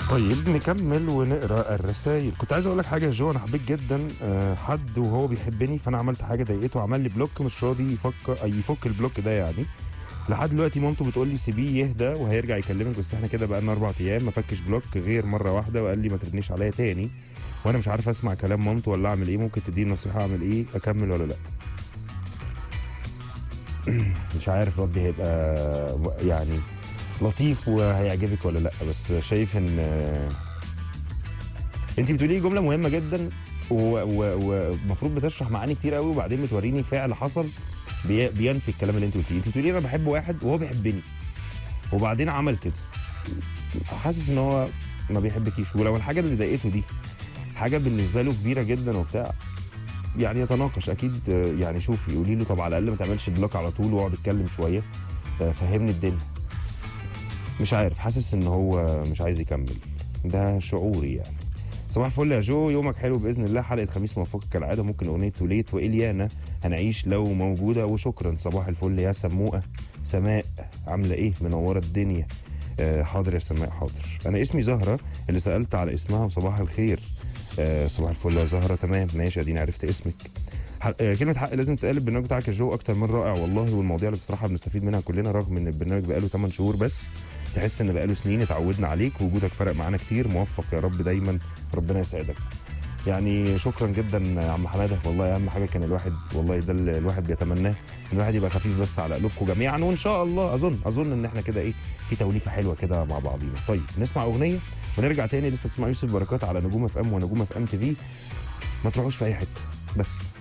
طيب نكمل ونقرا الرسائل كنت عايز اقول لك حاجه يا جو انا حبيت جدا آه، حد وهو بيحبني فانا عملت حاجه ضايقته عمل لي بلوك مش راضي يفك يفك البلوك ده يعني لحد دلوقتي مامته بتقول لي سيبيه يهدى وهيرجع يكلمك بس احنا كده بقالنا اربع ايام ما فكش بلوك غير مره واحده وقال لي ما ترنيش عليا تاني وانا مش عارف اسمع كلام مامته ولا اعمل ايه ممكن تديني نصيحه اعمل ايه اكمل ولا لا مش عارف ردي هيبقى يعني لطيف وهيعجبك ولا لا بس شايف ان انت بتقولي جمله مهمه جدا ومفروض بتشرح معاني كتير قوي وبعدين بتوريني فعل حصل بي- بينفي الكلام اللي انت قلتيه انت بتقولي انا بحب واحد وهو بيحبني وبعدين عمل كده حاسس ان هو ما بيحبكيش ولو الحاجه اللي ضايقته دي حاجه بالنسبه له كبيره جدا وبتاع يعني يتناقش اكيد آه، يعني شوفي قولي له طب على الاقل ما تعملش بلوك على طول واقعد اتكلم شويه آه، فهمني الدنيا مش عارف حاسس ان هو مش عايز يكمل ده شعوري يعني صباح الفل يا جو يومك حلو باذن الله حلقه خميس موفقه كالعاده ممكن اغنيه توليت واليانا هنعيش لو موجوده وشكرا صباح الفل يا سموقه سماء عامله ايه منوره الدنيا آه حاضر يا سماء حاضر انا اسمي زهره اللي سالت على اسمها وصباح الخير آه صباح الفل يا زهره تمام ماشي اديني عرفت اسمك ح- آه، كلمة حق لازم تتقال البرنامج بتاعك يا جو أكتر من رائع والله والمواضيع اللي بتطرحها بنستفيد منها كلنا رغم إن البرنامج بقاله 8 شهور بس تحس إن بقاله سنين اتعودنا عليك وجودك فرق معانا كتير موفق يا رب دايما ربنا يسعدك يعني شكرا جدا يا عم حماده والله اهم حاجه كان الواحد والله ده اللي الواحد بيتمناه ان الواحد يبقى خفيف بس على قلوبكم جميعا وان شاء الله اظن اظن ان احنا كده ايه في توليفه حلوه كده مع بعضينا طيب نسمع اغنيه ونرجع تاني لسه تسمع يوسف بركات على نجوم اف ام ونجوم اف ام تي في ما تروحوش في اي حته بس